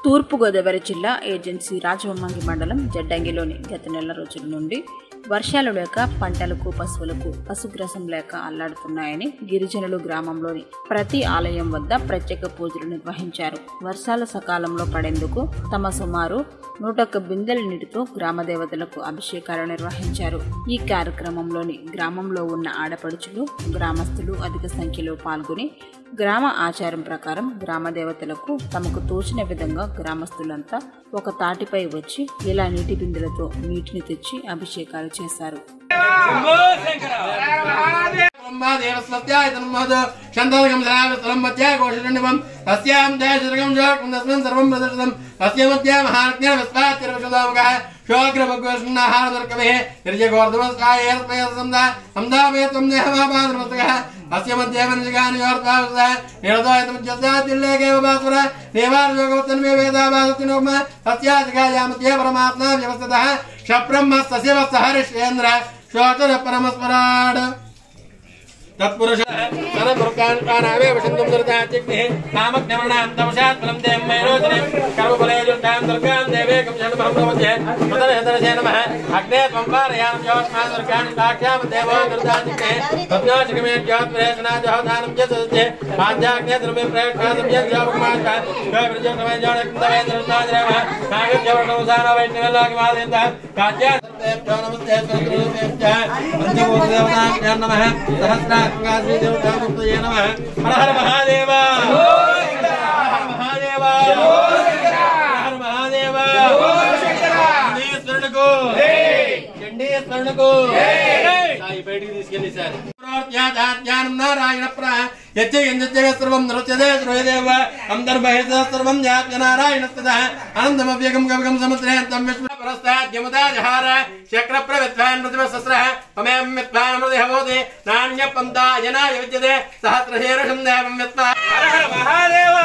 తూర్పుగోదావరి జిల్లా ఏజెన్సీ రాజవమ్మంగి మండలం జడ్డంగిలోని గత నెల రోజుల నుండి వర్షాలు లేక పంటలకు పశువులకు పశుగ్రసం లేక అల్లాడుతున్నాయని గిరిజనులు గ్రామంలోని ప్రతి ఆలయం వద్ద ప్రత్యేక పూజలు నిర్వహించారు వర్షాలు సకాలంలో పడేందుకు తమ సుమారు నూటొక్క బిందెల నీటితో గ్రామ దేవతలకు అభిషేకాలు నిర్వహించారు ఈ కార్యక్రమంలోని గ్రామంలో ఉన్న ఆడపడుచులు గ్రామస్తులు అధిక సంఖ్యలో పాల్గొని గ్రామ ఆచారం ప్రకారం గ్రామ దేవతలకు తమకు తోచిన విధంగా గ్రామస్తులంతా ఒక తాటిపై వచ్చి ఇలా నీటి బిందెలతో నీటిని తెచ్చి అభిషేకాలు చేశారు బ్రహ్మాదేవస్వత్యాయ తన్మహద శంతలకం సరావస్వరం మధ్యాయ కోశరణివం తస్యాం దయశతకం శోకం తస్మిన్ సర్వం ప్రదర్శనం తస్య మధ్య మహారజ్ఞ విస్వాతిరవశదాముఖः శోగ్రభగ్వష్ణాహారదర్కమే నిర్జగోర్ధమస్కాయేర్మయసంద సందామే త్వం దేహమాపాదనమస్తకः అస్య మధ్య మనిషిగాని యోర్తావసः నిరదోయతముజ్జస్యాతిల్లేకేవ బాసుర దేవార్యోగవత్తన్మే వేదావాసతినోమ తస్యాధికాయా మధ్య పరమాత్మా వ్యవస్థతः శబ్రహ్మస్తస్య వత్స హరిశ్రేంద్ర శోచర పరమస్మరాడ్ తత్పురుష సనపురుకాన్కానావే వసంతం దుర్గాచిగ్నిః కామజ్ఞమణాం తమశాత్ ఫలం దేం మేరోజనే కర్మఫలేజుంటాం దుర్గాం దేవేకం షణ్మహం ప్రపంచే మదనహదనసే నమః అగ్నే త్వం పారయాం యోస్మాన్ దుర్గాన్ కాక్ష్యాం దేవో దుర్గాచిగ్నిః తజ్ఞాచికమే జ్యోత్మరేషనా జహదానం జసస్తే పాంచాగ్నే ధర్మే ప్రయత్నాసం యజ్ఞాపకమాశ గవిర్జోతమే జోడకం దవే దుర్గాద్రేమ కాగం జవటంసాన వైష్ణవలాగి మాదేంద కాజ్యా నమస్తే పంచభూతదేవతాభ్యాం నమః సహస్రాంగాశ్రీ దేవతాముక్తయే నమః హర హర మహాదేవ హర హర మహాదేవ హర హర మహాదేవ చండీశ్వరుడుకు చండీశ్వరుడుకు సాయి బయటికి తీసుకెళ్ళి సార్ జ్ఞానం నారాయణ ప్ర యజ్ఞ సర్వం నృత్యదే శ్రూయదేవ అంతర్బహిర్ద సర్వం జాప్య నారాయణ స్థిత అనంతమవ్యగం గవగం సముద్రయంతం విశ్వప్రస్థాద్యముదాజహార శక్ర ప్రవిద్వాన్ మృతిమ సస్ర మమేం విద్వాన్ మృతి హవోతి నాణ్య పంతా జనాయ విద్యతే సహస్రశీర్షం దేవం విద్వా హర హర మహాదేవ